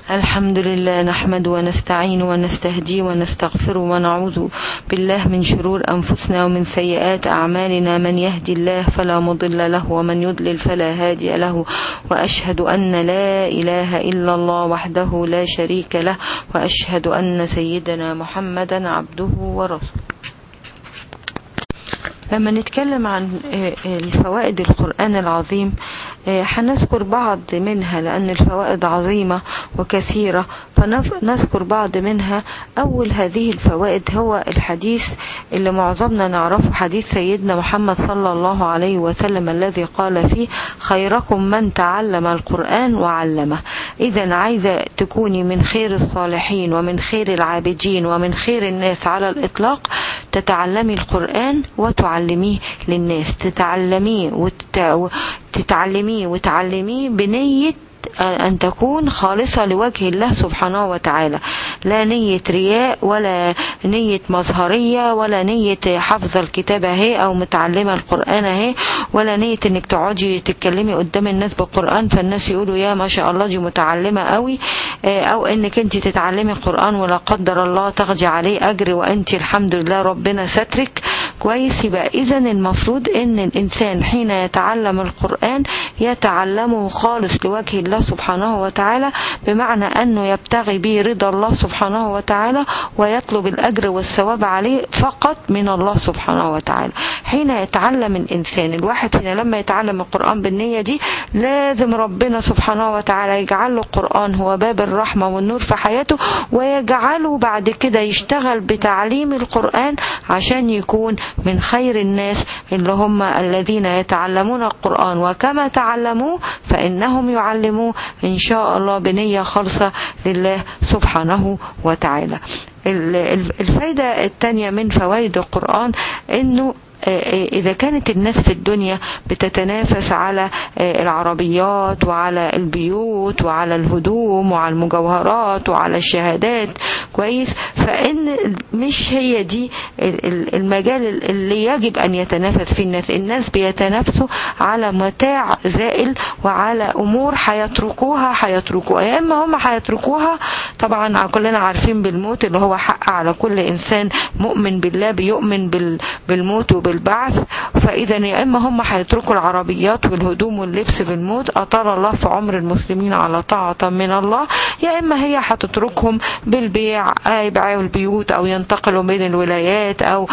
الحمد لله نحمد ونستعين ونستهدي ونستغفر ونعوذ بالله من شرور أنفسنا ومن سيئات أعمالنا من يهدي الله فلا مضل له ومن يضلل فلا هادي له وأشهد أن لا إله إلا الله وحده لا شريك له وأشهد أن سيدنا محمدا عبده ورسوله لما نتكلم عن الفوائد القرآن العظيم هنذكر بعض منها لأن الفوائد عظيمة وكثيرة فنذكر بعض منها أول هذه الفوائد هو الحديث اللي معظمنا نعرفه حديث سيدنا محمد صلى الله عليه وسلم الذي قال فيه خيركم من تعلم القرآن وعلمه إذا عايزة تكوني من خير الصالحين ومن خير العابدين ومن خير الناس على الإطلاق تتعلمي القرآن وتعلميه للناس تتعلميه وتت... تتعلميه وتعلميه بنية أن تكون خالصة لوجه الله سبحانه وتعالى لا نية رياء ولا نية مظهرية ولا نية حفظ الكتاب اهي أو متعلمة القرآن اهي ولا نية انك تقعدي تتكلمي قدام الناس بالقرآن فالناس يقولوا يا ما شاء الله دي متعلمة قوي أو انك انت تتعلمي القرآن ولا قدر الله تاخدي عليه أجر وانت الحمد لله ربنا سترك كويس يبقى إذا المفروض ان الإنسان حين يتعلم القرآن يتعلمه خالص لوجه الله سبحانه وتعالى بمعنى أنه يبتغي به رضا الله سبحانه وتعالى ويطلب الأجر والثواب عليه فقط من الله سبحانه وتعالى حين يتعلم الإنسان الواحد فينا لما يتعلم القرآن بالنية دي لازم ربنا سبحانه وتعالى يجعل له القرآن هو باب الرحمة والنور في حياته ويجعله بعد كده يشتغل بتعليم القرآن عشان يكون من خير الناس اللي هم الذين يتعلمون القرآن وكما تعلموه فإنهم يعلموه إن شاء الله بنية خالصة لله سبحانه وتعالى الفايدة الثانية من فوائد القرآن أنه إذا كانت الناس في الدنيا بتتنافس على العربيات وعلى البيوت وعلى الهدوم وعلى المجوهرات وعلى الشهادات كويس فإن مش هي دي المجال اللي يجب أن يتنافس فيه الناس الناس بيتنافسوا على متاع زائل وعلى أمور هيتركوها هيتركوها يا إما هم هيتركوها طبعا كلنا عارفين بالموت اللي هو حق على كل إنسان مؤمن بالله بيؤمن بالموت وبال بالبعث فإذا يا إما هم هيتركوا العربيات والهدوم واللبس بالموت أطال الله في عمر المسلمين على طاعة من الله يا إما هي هتتركهم بالبيع يبيعوا البيوت أو ينتقلوا بين الولايات أو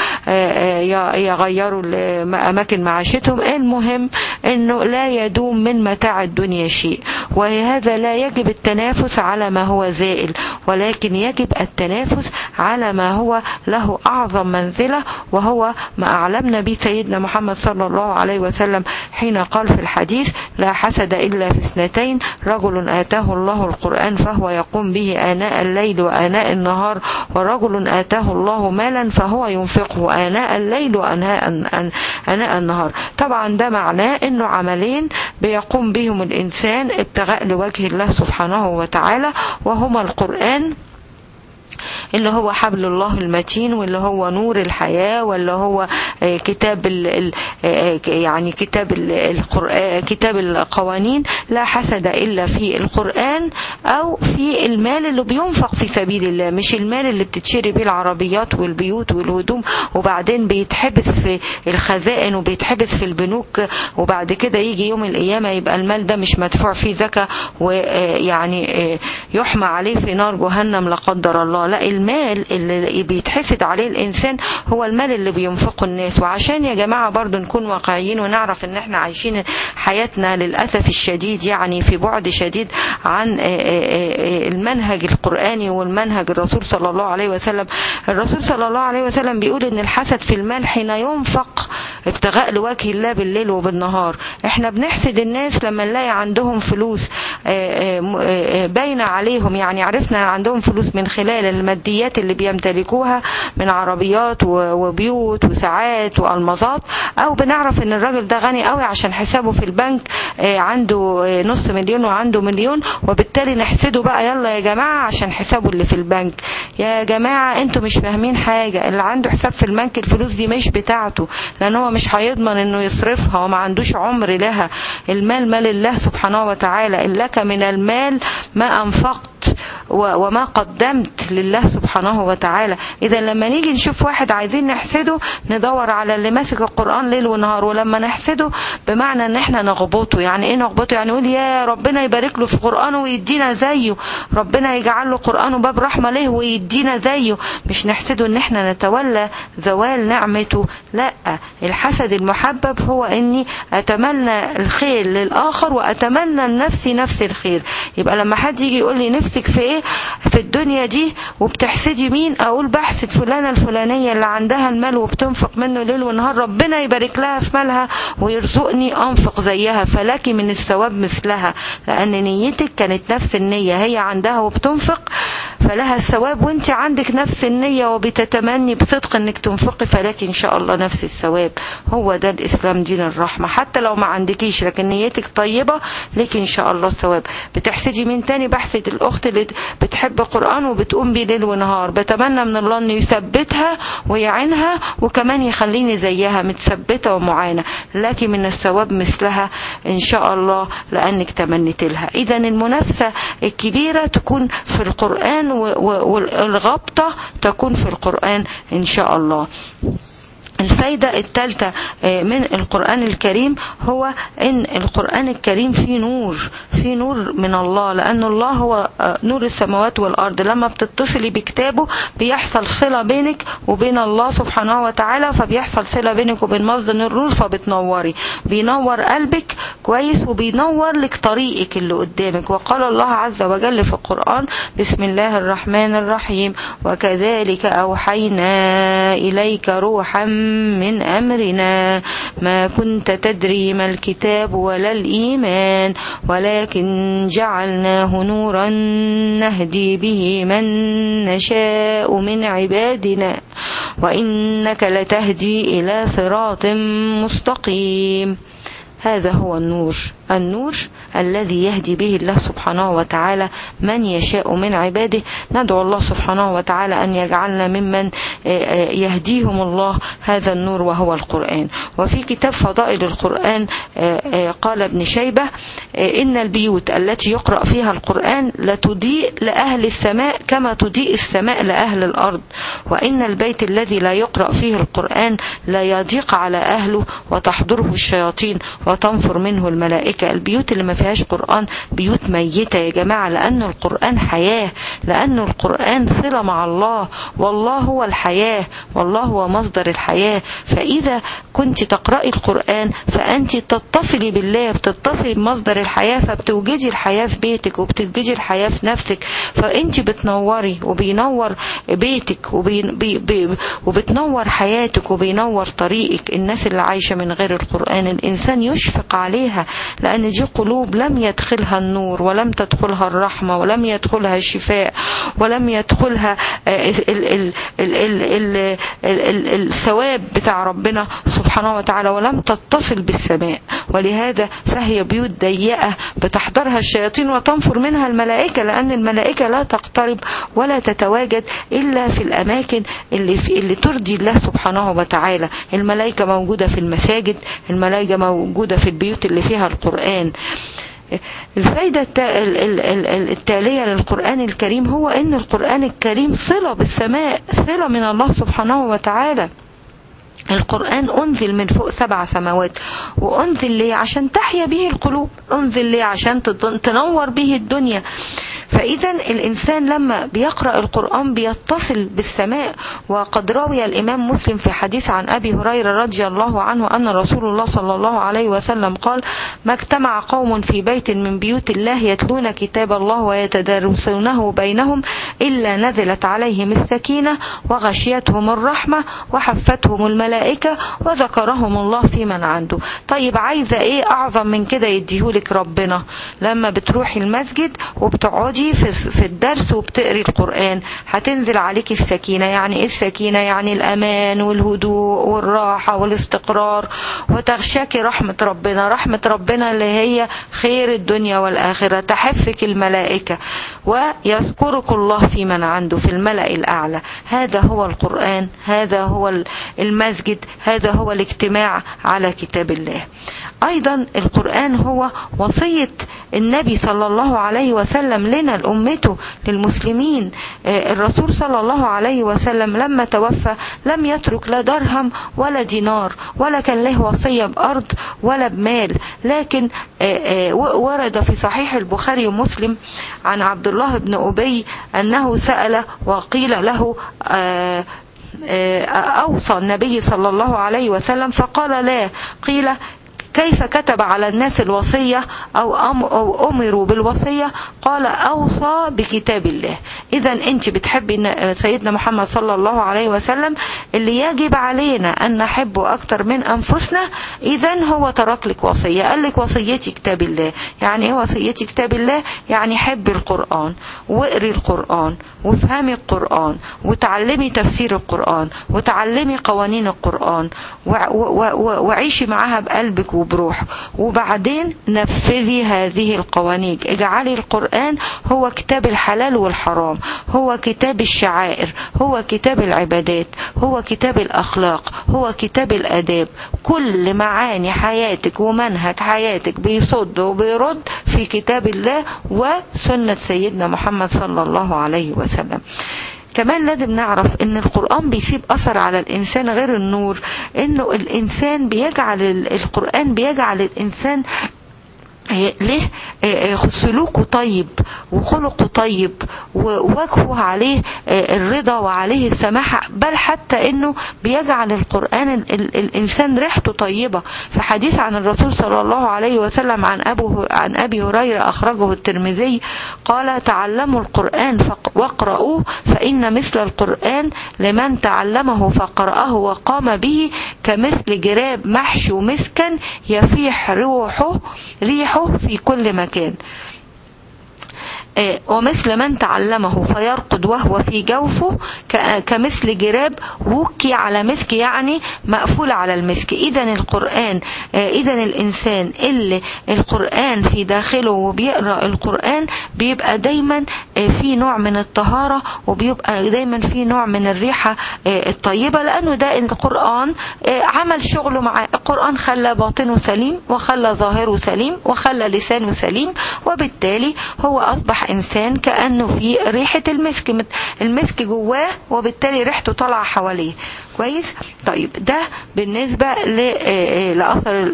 يغيروا أماكن معاشتهم المهم أنه لا يدوم من متاع الدنيا شيء ولهذا لا يجب التنافس على ما هو زائل ولكن يجب التنافس على ما هو له أعظم منزلة وهو ما أعلمنا به سيدنا محمد صلى الله عليه وسلم حين قال في الحديث لا حسد إلا في اثنتين رجل آتاه الله القرآن فهو يقوم به آناء الليل وآناء النهار ورجل آتاه الله مالا فهو ينفقه آناء الليل وآناء آناء النهار طبعا ده معناه أنه عملين بيقوم بهم الإنسان ابتغاء لوجه الله سبحانه وتعالى وهما القرآن اللي هو حبل الله المتين واللي هو نور الحياة واللي هو كتاب ال يعني كتاب القرآن كتاب القوانين لا حسد إلا في القرآن أو في المال اللي بينفق في سبيل الله مش المال اللي بتتشري بيه العربيات والبيوت والهدوم وبعدين بيتحبس في الخزائن وبيتحبس في البنوك وبعد كده يجي يوم القيامة يبقى المال ده مش مدفوع فيه زكاة ويعني يحمى عليه في نار جهنم لا قدر الله لا المال اللي بيتحسد عليه الإنسان هو المال اللي بينفقه الناس وعشان يا جماعة برضو نكون واقعيين ونعرف ان احنا عايشين حياتنا للأسف الشديد يعني في بعد شديد عن المنهج القرآني والمنهج الرسول صلى الله عليه وسلم الرسول صلى الله عليه وسلم بيقول ان الحسد في المال حين ينفق ابتغاء لوجه الله بالليل وبالنهار احنا بنحسد الناس لما نلاقي عندهم فلوس باينة عليهم يعني عرفنا عندهم فلوس من خلال الماديات اللي بيمتلكوها من عربيات وبيوت وساعات والمظات او بنعرف ان الراجل ده غني قوي عشان حسابه في البنك عنده نص مليون وعنده مليون وبالتالي نحسده بقى يلا يا جماعة عشان حسابه اللي في البنك يا جماعة انتوا مش فاهمين حاجة اللي عنده حساب في البنك الفلوس دي مش بتاعته لان هو مش هيضمن انه يصرفها وما عندوش عمر لها المال مال الله سبحانه وتعالى إن لك من المال ما أنفقت وما قدمت لله سبحانه وتعالى اذا لما نيجي نشوف واحد عايزين نحسده ندور على اللي ماسك القرآن ليل ونهار ولما نحسده بمعنى ان احنا نغبطه يعني ايه نغبطه يعني نقول يا ربنا يبارك له في قرآنه ويدينا زيه ربنا يجعل له قرآنه باب رحمة له ويدينا زيه مش نحسده ان احنا نتولى زوال نعمته لا الحسد المحبب هو اني اتمنى الخير للاخر واتمنى لنفسي نفس الخير يبقى لما حد يجي يقول لي نفسك في ايه في الدنيا دي وبتحسدي مين اقول بحسد فلانه الفلانيه اللي عندها المال وبتنفق منه ليل ونهار ربنا يبارك لها في مالها ويرزقني انفق زيها فلك من الثواب مثلها لان نيتك كانت نفس النيه هي عندها وبتنفق فلها الثواب وانت عندك نفس النية وبتتمني بصدق انك تنفقي فلك ان شاء الله نفس الثواب هو ده الاسلام دين الرحمة حتى لو ما عندكيش لكن نيتك طيبة لك ان شاء الله الثواب بتحسدي مين تاني بحسد الاخت اللي بتحب القرآن وبتقوم بيه ليل ونهار بتمنى من الله انه يثبتها ويعينها وكمان يخليني زيها متثبتة ومعانة لك من الثواب مثلها ان شاء الله لانك تمنيت لها اذا المنافسة الكبيرة تكون في القرآن والغبطة تكون في القرآن إن شاء الله الفايدة الثالثة من القرآن الكريم هو ان القرآن الكريم فيه نور فيه نور من الله لأن الله هو نور السماوات والأرض لما بتتصلي بكتابه بيحصل صلة بينك وبين الله سبحانه وتعالى فبيحصل صلة بينك وبين مصدر النور فبتنوري بينور قلبك كويس وبينور لك طريقك اللي قدامك وقال الله عز وجل في القرآن بسم الله الرحمن الرحيم وكذلك أوحينا إليك روحا من أمرنا ما كنت تدري ما الكتاب ولا الإيمان ولكن جعلناه نورا نهدي به من نشاء من عبادنا وإنك لتهدي إلى صراط مستقيم هذا هو النور النور الذي يهدي به الله سبحانه وتعالى من يشاء من عباده ندعو الله سبحانه وتعالى أن يجعلنا ممن يهديهم الله هذا النور وهو القرآن وفي كتاب فضائل القرآن قال ابن شيبة إن البيوت التي يقرأ فيها القرآن لتضيء لأهل السماء كما تضيء السماء لأهل الأرض وإن البيت الذي لا يقرأ فيه القرآن لا يضيق على أهله وتحضره الشياطين وتنفر منه الملائكة البيوت اللي ما فيهاش قرآن بيوت ميتة يا جماعة لأن القرآن حياة لأن القرآن صلة مع الله والله هو الحياة والله هو مصدر الحياة فإذا كنت تقرأي القرآن فأنت تتصلي بالله بتتصلي بمصدر الحياة فبتوجدي الحياة في بيتك وبتوجدي الحياة في نفسك فأنت بتنوري وبينور بيتك وبي بي بي وبتنور حياتك وبينور طريقك الناس اللي عايشة من غير القرآن الإنسان يشفق عليها لأن دي قلوب لم يدخلها النور ولم تدخلها الرحمة ولم يدخلها الشفاء ولم يدخلها الثواب بتاع ربنا سبحانه وتعالى ولم تتصل بالسماء ولهذا فهي بيوت ضيقة بتحضرها الشياطين وتنفر منها الملائكة لأن الملائكة لا تقترب ولا تتواجد إلا في الأماكن اللي, في اللي ترضي الله سبحانه وتعالى الملائكة موجودة في المساجد الملائكة موجودة في البيوت اللي فيها القرآن الفايدة التالية للقرآن الكريم هو أن القرآن الكريم صلة بالسماء صلة من الله سبحانه وتعالى القرآن أنزل من فوق سبع سماوات وأنزل ليه عشان تحيا به القلوب أنزل ليه عشان تنور به الدنيا فإذا الإنسان لما بيقرأ القرآن بيتصل بالسماء وقد روي الإمام مسلم في حديث عن أبي هريرة رضي الله عنه أن رسول الله صلى الله عليه وسلم قال ما اجتمع قوم في بيت من بيوت الله يتلون كتاب الله ويتدارسونه بينهم إلا نزلت عليهم السكينة وغشيتهم الرحمة وحفتهم الملائكة وذكرهم الله في من عنده طيب عايزة إيه أعظم من كده يديهولك ربنا لما بتروحي المسجد وبتقعدي في في الدرس وبتقري القرآن هتنزل عليك السكينة يعني ايه السكينة يعني الأمان والهدوء والراحة والاستقرار وتغشاك رحمة ربنا رحمة ربنا اللي هي خير الدنيا والآخرة تحفك الملائكة ويذكرك الله في من عنده في الملأ الأعلى هذا هو القرآن هذا هو المسجد هذا هو الاجتماع على كتاب الله أيضا القرآن هو وصية النبي صلى الله عليه وسلم لنا لأمته للمسلمين الرسول صلى الله عليه وسلم لما توفى لم يترك لا درهم ولا دينار ولا كان له وصية بأرض ولا بمال لكن ورد في صحيح البخاري ومسلم عن عبد الله بن أبي أنه سأل وقيل له أوصى النبي صلى الله عليه وسلم فقال لا قيل كيف كتب على الناس الوصية أو, أم أو أمروا بالوصية قال أوصى بكتاب الله إذا أنت بتحبي سيدنا محمد صلى الله عليه وسلم اللي يجب علينا أن نحبه أكثر من أنفسنا إذا هو ترك لك وصية قال لك وصيتي كتاب الله يعني إيه وصيتي كتاب الله يعني حبي القرآن واقري القرآن وافهمي القرآن وتعلمي تفسير القرآن وتعلمي قوانين القرآن وعيشي معاها بقلبك وبروحك وبعدين نفذي هذه القوانين اجعلي القرآن هو كتاب الحلال والحرام هو كتاب الشعائر هو كتاب العبادات هو كتاب الأخلاق هو كتاب الأداب كل معاني حياتك ومنهج حياتك بيصد وبيرد في كتاب الله وسنة سيدنا محمد صلى الله عليه وسلم كمان لازم نعرف ان القرآن بيسيب اثر على الانسان غير النور انه الانسان بيجعل القرآن بيجعل الانسان له سلوكه طيب وخلقه طيب ووجهه عليه الرضا وعليه السماحة بل حتى انه بيجعل القرآن الانسان ريحته طيبة في حديث عن الرسول صلى الله عليه وسلم عن ابو عن ابي هريرة اخرجه الترمذي قال تعلموا القرآن واقرؤوه فان مثل القرآن لمن تعلمه فقرأه وقام به كمثل جراب محشو مسكا يفيح روحه ريحه في كل مكان ومثل من تعلمه فيرقد وهو في جوفه كمثل جراب وكي على مسك يعني مقفول على المسك اذا القرآن اذا الانسان اللي القرآن في داخله وبيقرأ القرآن بيبقى دايما في نوع من الطهارة وبيبقى دايما في نوع من الريحة الطيبة لانه ده القرآن عمل شغله مع القرآن خلى باطنه سليم وخلى ظاهره سليم وخلى لسانه سليم وبالتالي هو اصبح انسان كانه في ريحه المسك المسك جواه وبالتالي ريحته طالعه حواليه كويس طيب ده بالنسبة لأثر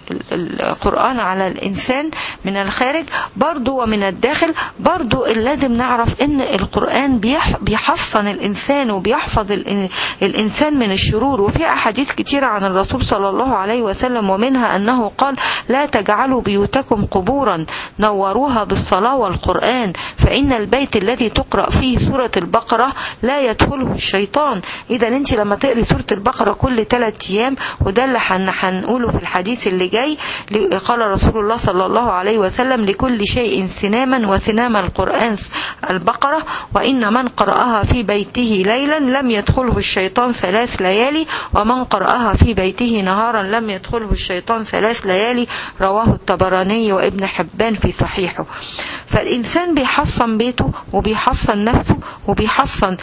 القرآن على الإنسان من الخارج برضو ومن الداخل برضو لازم نعرف ان القرآن بيحصن الإنسان وبيحفظ الإنسان من الشرور وفي أحاديث كتيرة عن الرسول صلى الله عليه وسلم ومنها أنه قال لا تجعلوا بيوتكم قبورا نوروها بالصلاة والقرآن فإن البيت الذي تقرأ فيه سورة البقرة لا يدخله الشيطان إذا أنت لما تقري سورة البقرة كل ثلاث أيام وده اللي هنقوله في الحديث اللي جاي قال رسول الله صلى الله عليه وسلم لكل شيء سناما وسنام القرآن البقرة وإن من قرأها في بيته ليلا لم يدخله الشيطان ثلاث ليالي ومن قرأها في بيته نهارا لم يدخله الشيطان ثلاث ليالي رواه الطبراني وابن حبان في صحيحه فالإنسان بيحصن بيته وبيحصن نفسه وبيحصن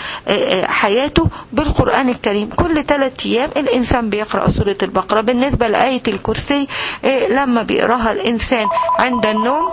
حياته بالقرآن الكريم كل ثلاث أيام الإنسان بيقرأ سورة البقرة بالنسبة لآية الكرسي لما بيقراها الإنسان عند النوم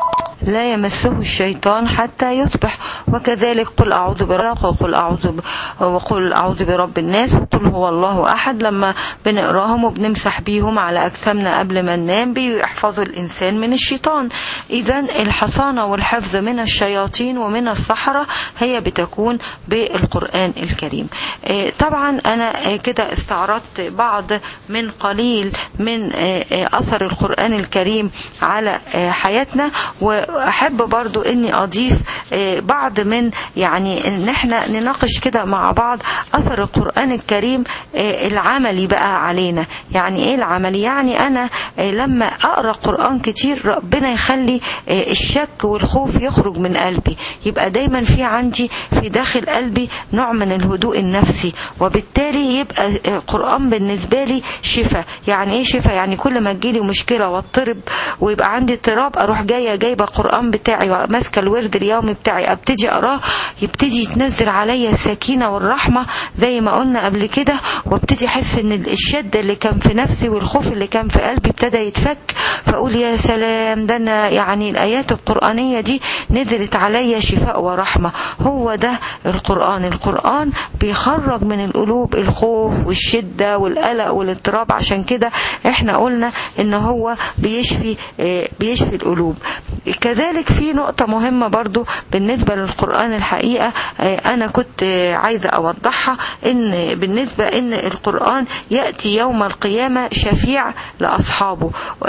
لا يمسه الشيطان حتى يصبح وكذلك قل أعوذ برب وقل أعوذ ب... وقل أعوذ برب الناس وقل هو الله أحد لما بنقراهم وبنمسح بيهم على أجسامنا قبل ما ننام بيحفظوا الإنسان من الشيطان إذا الحصانة والحفظ من الشياطين ومن السحرة هي بتكون بالقرآن الكريم طبعا أنا كده استعرضت بعض من قليل من أثر القرآن الكريم على حياتنا و احب برضو اني اضيف بعض من يعني ان احنا نناقش كده مع بعض اثر القرآن الكريم العملي بقى علينا يعني ايه العملي يعني انا لما اقرا قرآن كتير ربنا يخلي الشك والخوف يخرج من قلبي يبقى دايما في عندي في داخل قلبي نوع من الهدوء النفسي وبالتالي يبقى القرآن بالنسبة لي شفاء يعني ايه شفاء يعني كل ما تجيلي مشكلة واضطرب ويبقى عندي اضطراب اروح جاية جايبة القرآن بتاعي ماسكة الورد اليومي بتاعي ابتدي ابتدي اقراه يبتدي يتنزل عليا السكينه والرحمه زي ما قلنا قبل كده وابتدي احس ان الشده اللي كان في نفسي والخوف اللي كان في قلبي ابتدى يتفك فاقول يا سلام ده انا يعني الايات القرانيه دي نزلت عليا شفاء ورحمه هو ده القران القران بيخرج من القلوب الخوف والشده والقلق والاضطراب عشان كده احنا قلنا ان هو بيشفي بيشفي القلوب كذلك في نقطة مهمة برضو بالنسبة للقرآن الحقيقة أنا كنت عايزة أوضحها إن بالنسبة إن القرآن يأتي يوم القيامة شفيع لأصحابه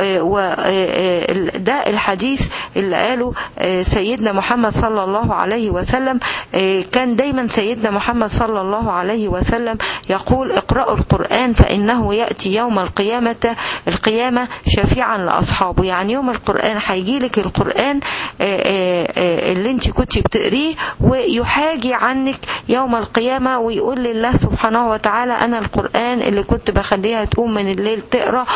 وده الحديث اللي قاله سيدنا محمد صلى الله عليه وسلم كان دايما سيدنا محمد صلى الله عليه وسلم يقول اقرأوا القرآن فإنه يأتي يوم القيامة القيامة شفيعا لأصحابه يعني يوم القرآن هيجي لك القرآن اللي انت كنت بتقريه ويحاجي عنك يوم القيامة ويقول لله سبحانه وتعالى أنا القرآن اللي كنت بخليها تقوم من الليل تقرأ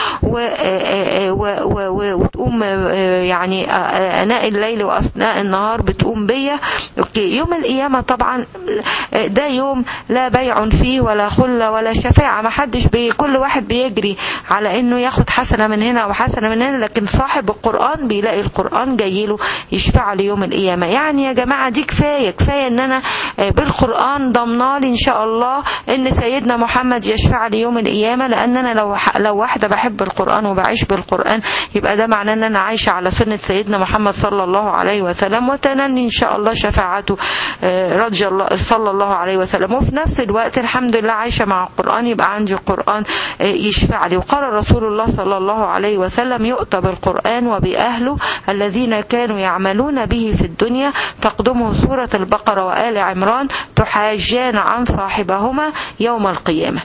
وتقوم يعني أناء الليل وأثناء النهار بتقوم بيا أوكي يوم القيامة طبعا ده يوم لا بيع فيه ولا خلة ولا شفاعة ما حدش بي كل واحد بيجري على انه ياخد حسنة من هنا وحسنة من هنا لكن صاحب القرآن بيلاقي القرآن جاي له يشفع له يوم القيامة يعني يا جماعة دي كفاية كفاية ان انا بالقرآن ضمنالي ان شاء الله ان سيدنا محمد يشفع لي يوم القيامة لان انا لو لو واحدة بحب القرآن وبعيش بالقرآن يبقى ده معناه ان انا عايشة على سنة سيدنا محمد صلى الله عليه وسلم وتنني ان شاء الله شفاعته رضي الله صلى الله عليه وسلم وفي نفس الوقت الحمد لله عايشة مع القرآن يبقى عندي القرآن يشفع لي وقال رسول الله صلى الله عليه وسلم يؤتى بالقرآن وبأهله الذين كانوا يعملون به في الدنيا تقدمه سورة البقرة وآل عمران تحاجان عن صاحبهما يوم القيامة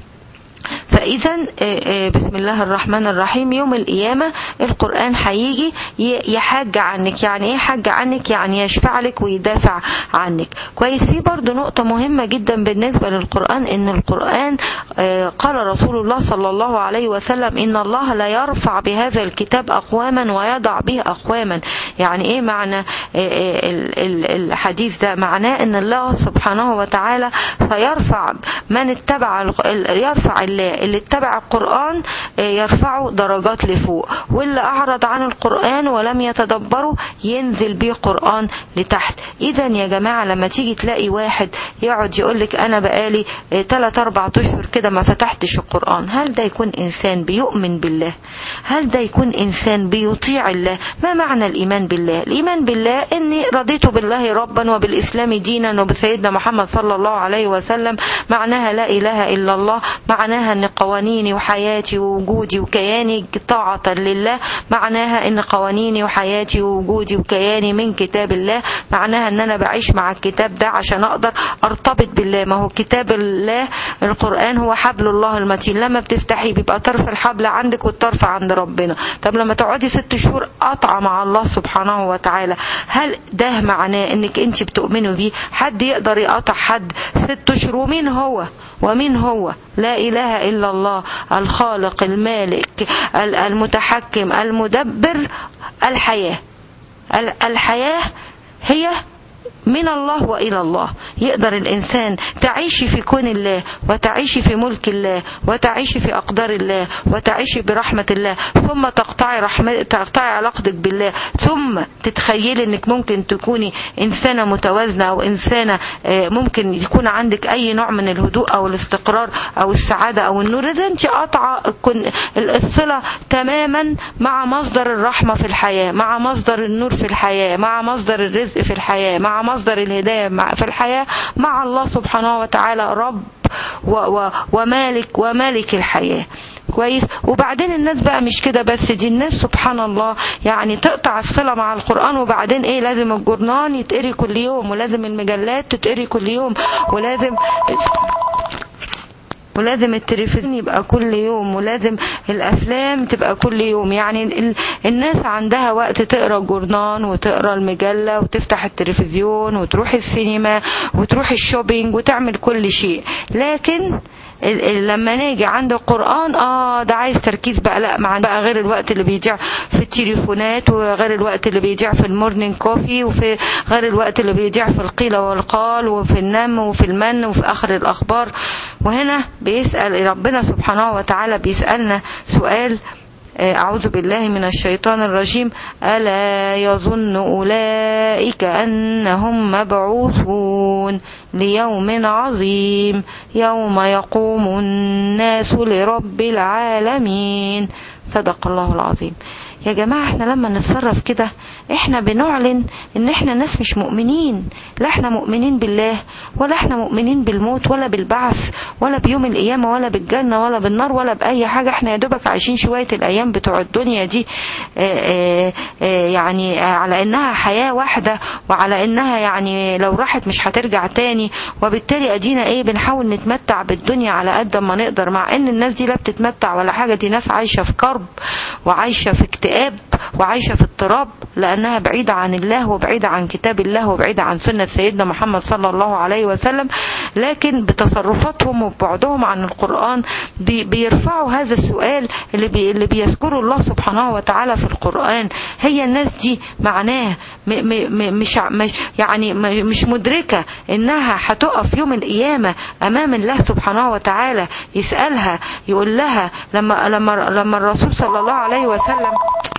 فإذا بسم الله الرحمن الرحيم يوم القيامة القرآن هيجي يحج عنك يعني ايه حج عنك يعني يشفع لك ويدافع عنك كويس في برضو نقطة مهمة جدا بالنسبة للقرآن ان القرآن قال رسول الله صلى الله عليه وسلم ان الله لا يرفع بهذا الكتاب أقواما ويضع به أقواما يعني ايه معنى الحديث ده معناه ان الله سبحانه وتعالى سيرفع من اتبع يرفع الله اللي اتبع القرآن يرفعه درجات لفوق واللي أعرض عن القرآن ولم يتدبره ينزل بيه قرآن لتحت إذا يا جماعة لما تيجي تلاقي واحد يقعد يقولك أنا بقالي 3 4 أشهر كده ما فتحتش القرآن هل ده يكون إنسان بيؤمن بالله هل ده يكون إنسان بيطيع الله ما معنى الإيمان بالله الإيمان بالله إني رضيت بالله ربا وبالإسلام دينا وبسيدنا محمد صلى الله عليه وسلم معناها لا إله إلا الله معناها ان قوانيني وحياتي ووجودي وكياني طاعة لله معناها ان قوانيني وحياتي ووجودي وكياني من كتاب الله معناها ان انا بعيش مع الكتاب ده عشان اقدر ارتبط بالله ما هو كتاب الله القرآن هو حبل الله المتين لما بتفتحي بيبقى طرف الحبل عندك والطرف عند ربنا طب لما تقعدي ست شهور قطعة مع الله سبحانه وتعالى هل ده معناه انك انت بتؤمنوا بيه حد يقدر يقطع حد ست شهور ومين هو ومين هو لا إله إلا الله الخالق المالك المتحكم المدبر الحياة الحياة هي من الله وإلى الله يقدر الإنسان تعيشي في كون الله وتعيشي في ملك الله وتعيشي في أقدار الله وتعيشي برحمة الله ثم تقطعي رحمة تقطعي علاقتك بالله ثم تتخيلي انك ممكن تكوني إنسانة متوازنة أو إنسانة ممكن يكون عندك أي نوع من الهدوء أو الاستقرار أو السعادة أو النور إذا أنت قاطعة الصلة تماما مع مصدر الرحمة في الحياة مع مصدر النور في الحياة مع مصدر الرزق في الحياة مع مصدر الهداية في الحياة مع الله سبحانه وتعالى رب و و ومالك ومالك الحياة كويس وبعدين الناس بقى مش كده بس دي الناس سبحان الله يعني تقطع الصلة مع القرآن وبعدين ايه لازم الجرنان يتقري كل يوم ولازم المجلات تتقري كل يوم ولازم ولازم التلفزيون يبقى كل يوم ولازم الافلام تبقى كل يوم يعني ال... الناس عندها وقت تقرا الجورنان وتقرا المجله وتفتح التلفزيون وتروح السينما وتروح الشوبينج وتعمل كل شيء لكن ال- ال- لما نيجي عند القرآن اه ده عايز تركيز بقى لا مع بقى غير الوقت اللي بيضيع في التليفونات وغير الوقت اللي بيضيع في المورنينج كوفي وفي غير الوقت اللي بيضيع في القيل والقال وفي النم وفي المن وفي آخر الأخبار وهنا بيسأل ربنا سبحانه وتعالى بيسألنا سؤال أعوذ بالله من الشيطان الرجيم ألا يظن أولئك أنهم مبعوثون ليوم عظيم يوم يقوم الناس لرب العالمين صدق الله العظيم يا جماعة احنا لما نتصرف كده احنا بنعلن ان احنا ناس مش مؤمنين لا احنا مؤمنين بالله ولا احنا مؤمنين بالموت ولا بالبعث ولا بيوم القيامة ولا بالجنة ولا بالنار ولا بأي حاجة احنا يا دوبك عايشين شوية الايام بتوع الدنيا دي اه اه يعني على انها حياة واحدة وعلى انها يعني لو راحت مش هترجع تاني وبالتالي ادينا ايه بنحاول نتمتع بالدنيا على قد ما نقدر مع ان الناس دي لا بتتمتع ولا حاجة دي ناس عايشة في كرب وعايشة في اكتئاب وعايشة في اضطراب لأنها بعيدة عن الله وبعيدة عن كتاب الله وبعيدة عن سنة سيدنا محمد صلى الله عليه وسلم لكن بتصرفاتهم وبعدهم عن القرآن بي بيرفعوا هذا السؤال اللي, بي اللي بيذكره الله سبحانه وتعالى في القرآن هي الناس دي معناه م م مش, مش يعني مش مدركة انها هتقف يوم القيامة امام الله سبحانه وتعالى يسألها يقول لها لما لما لما الرسول صلى الله عليه وسلم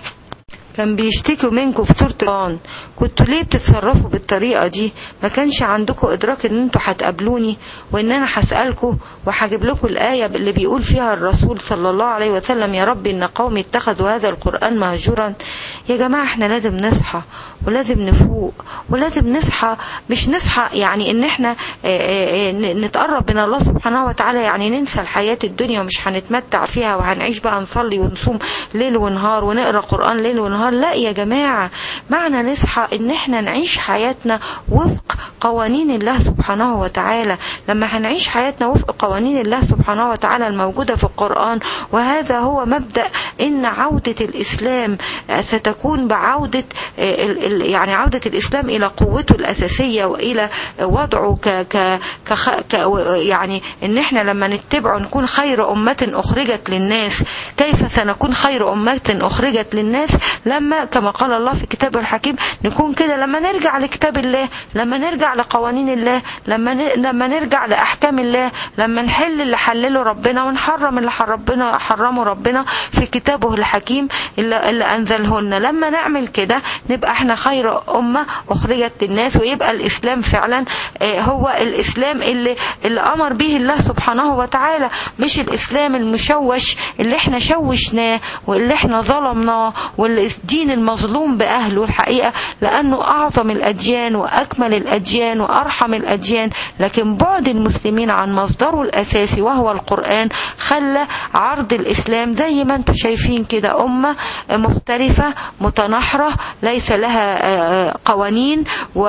كان بيشتكوا منكم في سورة القرآن كنتوا ليه بتتصرفوا بالطريقة دي ما كانش عندكم إدراك إن أنتوا هتقابلوني وإن أنا هسألكم وهجيب لكم الآية اللي بيقول فيها الرسول صلى الله عليه وسلم يا رب إن قومي اتخذوا هذا القرآن مهجورا يا جماعة احنا لازم نصحى ولازم نفوق ولازم نصحى مش نصحى يعني ان احنا نتقرب من الله سبحانه وتعالى يعني ننسى الحياة الدنيا ومش هنتمتع فيها وهنعيش بقى نصلي ونصوم ليل ونهار ونقرا قرآن ليل ونهار لا يا جماعة معنى نصحى ان احنا نعيش حياتنا وفق قوانين الله سبحانه وتعالى لما هنعيش حياتنا وفق قوانين الله سبحانه وتعالى الموجودة في القرآن وهذا هو مبدأ ان عودة الاسلام ستكون بعودة يعني عودة الإسلام إلى قوته الأساسية وإلى وضعه ك ك كخ ك يعني إن إحنا لما نتبعه نكون خير أمة أخرجت للناس كيف سنكون خير أمة أخرجت للناس لما كما قال الله في كتابه الحكيم نكون كده لما نرجع لكتاب الله لما نرجع لقوانين الله لما ن... لما نرجع لأحكام الله لما نحل اللي حلله ربنا ونحرم اللي ربنا حرمه ربنا في كتابه الحكيم اللي, اللي أنزله لنا لما نعمل كده نبقى احنا خير أمة أخرجت للناس ويبقى الإسلام فعلا هو الإسلام اللي, اللي أمر به الله سبحانه وتعالى مش الإسلام المشوش اللي احنا شوشناه واللي احنا ظلمناه واللي الدين المظلوم بأهله الحقيقة لأنه أعظم الأديان وأكمل الأديان وأرحم الأديان لكن بعد المسلمين عن مصدره الأساسي وهو القرآن خلى عرض الإسلام زي ما انتم شايفين كده أمة مختلفة متناحرة ليس لها قوانين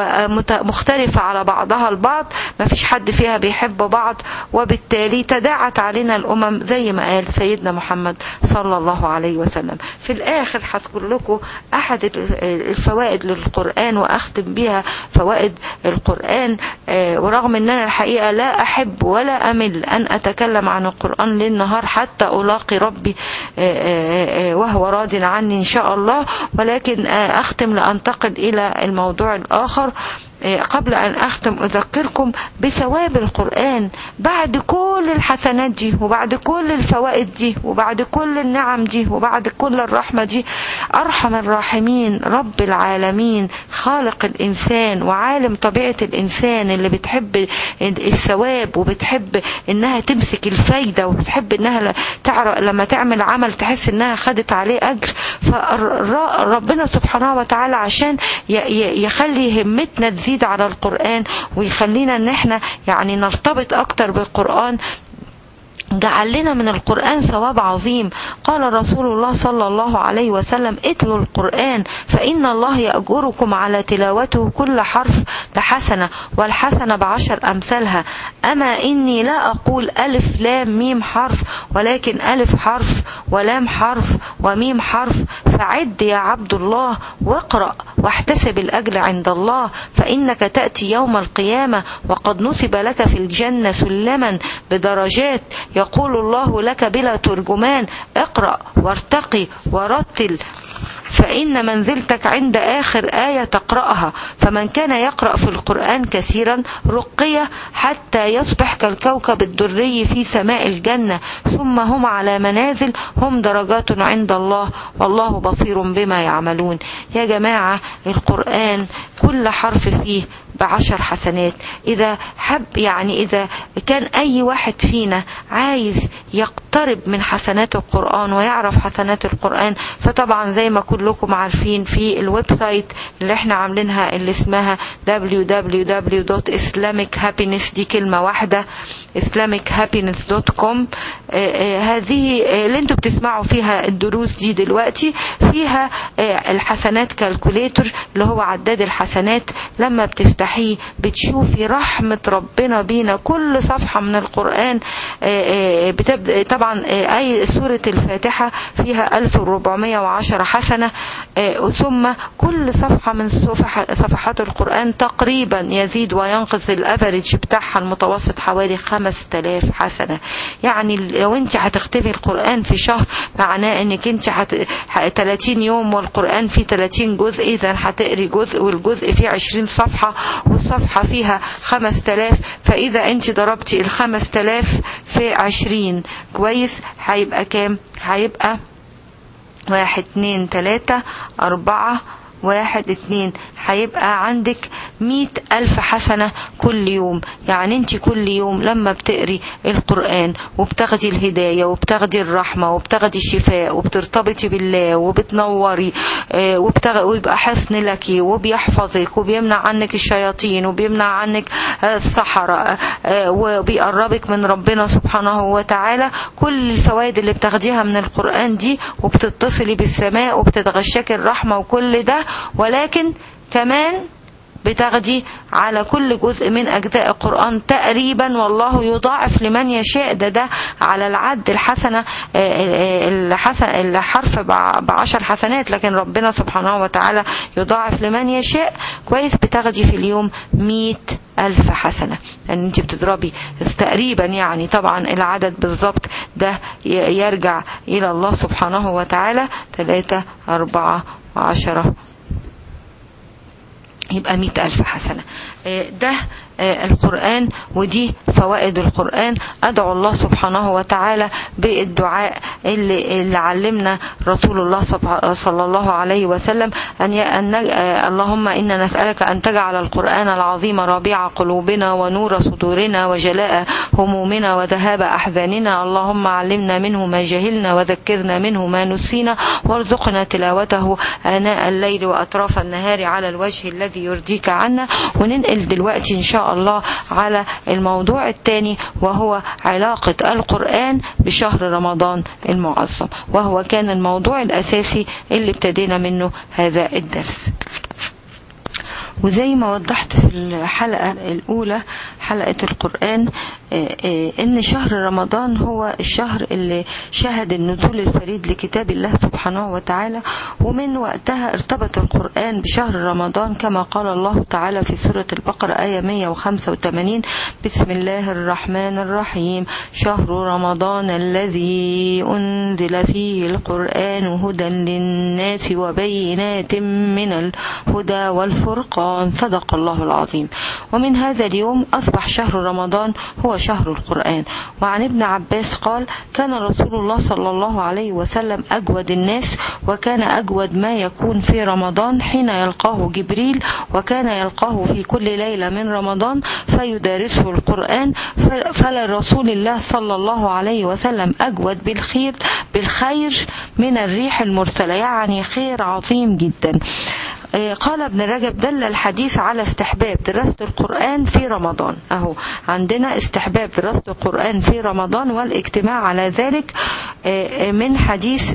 ومختلفة على بعضها البعض ما فيش حد فيها بيحب بعض وبالتالي تداعت علينا الأمم زي ما قال سيدنا محمد صلى الله عليه وسلم في الآخر هذكر لكم أحد الفوائد للقرآن وأختم بها فوائد القرآن ورغم أن أنا الحقيقة لا أحب ولا أمل أن أتكلم عن القرآن للنهار حتى ألاقي ربي وهو راض عني إن شاء الله ولكن أختم لأنتقل إلى الموضوع الآخر قبل أن أختم أذكركم بثواب القرآن بعد كل الحسنات دي وبعد كل الفوائد دي وبعد كل النعم دي وبعد كل الرحمة دي أرحم الراحمين رب العالمين خالق الإنسان وعالم طبيعة الإنسان اللي بتحب الثواب وبتحب إنها تمسك الفايدة وبتحب إنها تعرف لما تعمل عمل تحس إنها خدت عليه أجر فربنا سبحانه وتعالى عشان يخلي همتنا تزيد نزيد على القرآن ويخلينا ان احنا يعني نرتبط اكتر بالقرآن جعل لنا من القرآن ثواب عظيم قال رسول الله صلى الله عليه وسلم اتلوا القرآن فإن الله يأجركم على تلاوته كل حرف بحسنة والحسنة بعشر أمثالها أما إني لا أقول ألف لام ميم حرف ولكن ألف حرف ولام حرف وميم حرف فعد يا عبد الله واقرأ واحتسب الأجر عند الله فإنك تأتي يوم القيامة وقد نصب لك في الجنة سلما بدرجات يقول الله لك بلا ترجمان اقرأ وارتقي ورتل فإن منزلتك عند آخر آية تقرأها فمن كان يقرأ في القرآن كثيرا رقية حتى يصبح كالكوكب الدري في سماء الجنة ثم هم على منازل هم درجات عند الله والله بصير بما يعملون يا جماعة القرآن كل حرف فيه بعشر حسنات إذا حب يعني إذا كان أي واحد فينا عايز يقترب من حسنات القرآن ويعرف حسنات القرآن فطبعا زي ما كلكم عارفين في الويب سايت اللي احنا عاملينها اللي اسمها www.islamichappiness دي كلمة واحدة islamichappiness.com هذه اللي انتوا بتسمعوا فيها الدروس دي دلوقتي فيها الحسنات كالكوليتر اللي هو عداد الحسنات لما بتفتحيه بتشوفي رحمة ربنا بينا كل صفحة من القرآن بتبدأ طبعا أي سورة الفاتحة فيها 1410 حسنة ثم كل صفحة من صفحات القرآن تقريبا يزيد وينقص الافريج بتاعها المتوسط حوالي 5000 حسنة يعني لو انت هتختفي القرآن في شهر معناه انك انت هت... 30 يوم والقرآن فيه 30 جزء اذا هتقري جزء والجزء فيه 20 صفحة والصفحة فيها 5000 فاذا انت ضربتي ال 5000 في 20 كويس هيبقى كام هيبقى واحد اتنين تلاتة أربعة واحد اتنين هيبقى عندك مئة ألف حسنة كل يوم يعني انت كل يوم لما بتقري القرآن وبتاخدي الهداية وبتاخدي الرحمة وبتاخدي الشفاء وبترتبطي بالله وبتنوري اه وبتغ... ويبقى حسن لك وبيحفظك وبيمنع عنك الشياطين وبيمنع عنك السحرة اه وبيقربك من ربنا سبحانه وتعالى كل الفوائد اللي بتاخديها من القرآن دي وبتتصلي بالسماء وبتتغشاك الرحمة وكل ده ولكن كمان بتاخدي على كل جزء من أجزاء القرآن تقريبا والله يضاعف لمن يشاء ده ده على العد الحسنة الحسن الحرف بعشر حسنات لكن ربنا سبحانه وتعالى يضاعف لمن يشاء كويس بتاخدي في اليوم مئة ألف حسنة لأن يعني أنت بتضربي تقريبا يعني طبعا العدد بالظبط ده يرجع إلى الله سبحانه وتعالى ثلاثة أربعة عشرة يبقى مئة ألف حسنة ده القرآن ودي فوائد القرآن أدعو الله سبحانه وتعالى بالدعاء اللي, اللي علمنا رسول الله صلى الله عليه وسلم أن, أن اللهم إنا نسألك أن تجعل القرآن العظيم ربيع قلوبنا ونور صدورنا وجلاء همومنا وذهاب أحزاننا اللهم علمنا منه ما جهلنا وذكرنا منه ما نسينا وارزقنا تلاوته آناء الليل وأطراف النهار على الوجه الذي يرضيك عنا وننقل دلوقتي إن شاء الله على الموضوع الثاني وهو علاقة القرآن بشهر رمضان المعظم وهو كان الموضوع الأساسي اللي ابتدينا منه هذا الدرس وزي ما وضحت في الحلقة الأولى حلقة القرآن إن شهر رمضان هو الشهر اللي شهد النزول الفريد لكتاب الله سبحانه وتعالى ومن وقتها ارتبط القرآن بشهر رمضان كما قال الله تعالى في سورة البقرة آية 185 بسم الله الرحمن الرحيم شهر رمضان الذي أنزل فيه القرآن هدى للناس وبينات من الهدى والفرقان صدق الله العظيم ومن هذا اليوم أصبح شهر رمضان هو شهر القرآن وعن ابن عباس قال كان رسول الله صلى الله عليه وسلم أجود الناس وكان أجود ما يكون في رمضان حين يلقاه جبريل وكان يلقاه في كل ليلة من رمضان فيدارسه القرآن فلرسول الله صلى الله عليه وسلم أجود بالخير بالخير من الريح المرسلة يعني خير عظيم جدا قال ابن رجب دل الحديث على استحباب دراسة القرآن في رمضان أهو عندنا استحباب دراسة القرآن في رمضان والاجتماع على ذلك من حديث